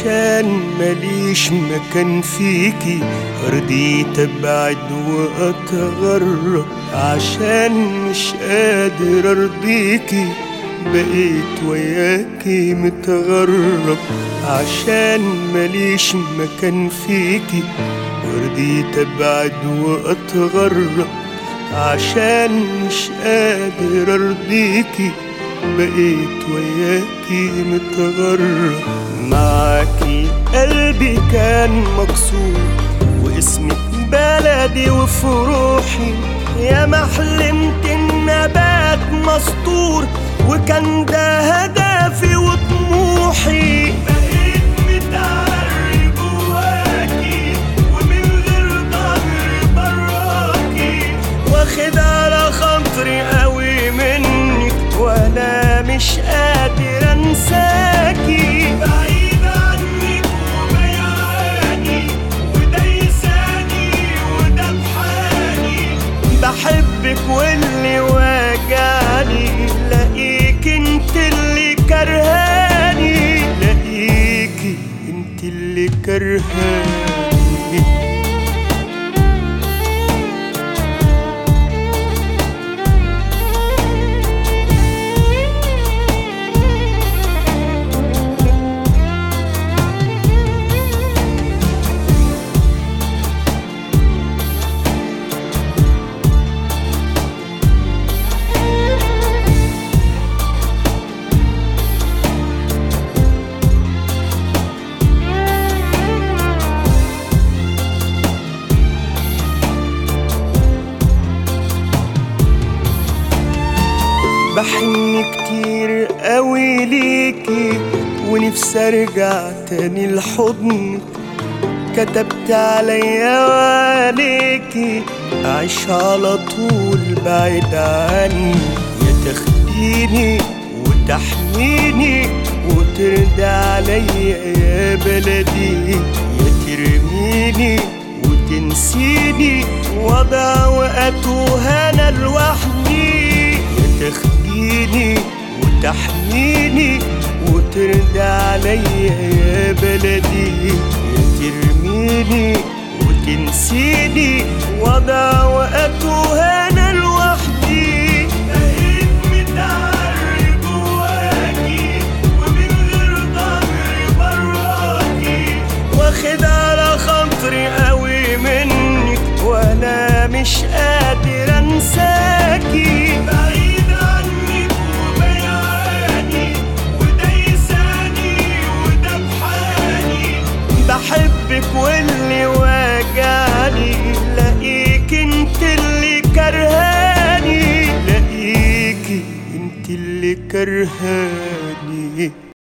عشان ماليش مكان فيكي رضيت ابعد واتغرب عشان مش قادر ارضيكي بقيت وياكي متغرب عشان ماليش مكان فيكي ورضيت ابعد واتغرب عشان مش قادر ارضيكي بقيت وياكي متغرب معاكي قلبي كان مكسور واسمك بلدي وفي روحي يا ما حلمت ان ابات مسطور وكان ده هدفي وطموحي بقيت متعري جواكي ومن غير ضهر براكي واخد على خاطري قوي منك وانا مش قادر انساكي بعيد عنك وبيعاني وده يساني وده بحالي بحبك واللي واجعني لاقيك انت اللي كرهاني لاقيكي انت اللي كرهاني بحن كتير قوي ليكي ونفسي ارجع تاني لحضنك كتبت عليا وعليكي اعيش على طول بعيد عني يا تاخديني وتحميني وترضى عليا يا بلدي يا ترميني وتنسيني وضع وقته انا لوحدي يا تاخديني وتحميني وترضى عليا يا بلدي يا ترميني وتنسيني وضع وقته انا لوحدي بقيت متعري جواكي ومن غير ضهر براكي واخد على خاطري قوي منك وانا مش قادر انساكي بعيد عنك وبيعاني وده يساني وده بحالي بحبك واللي واجعني لاقيك انت اللي كرهاني لاقيكي انت اللي كرهاني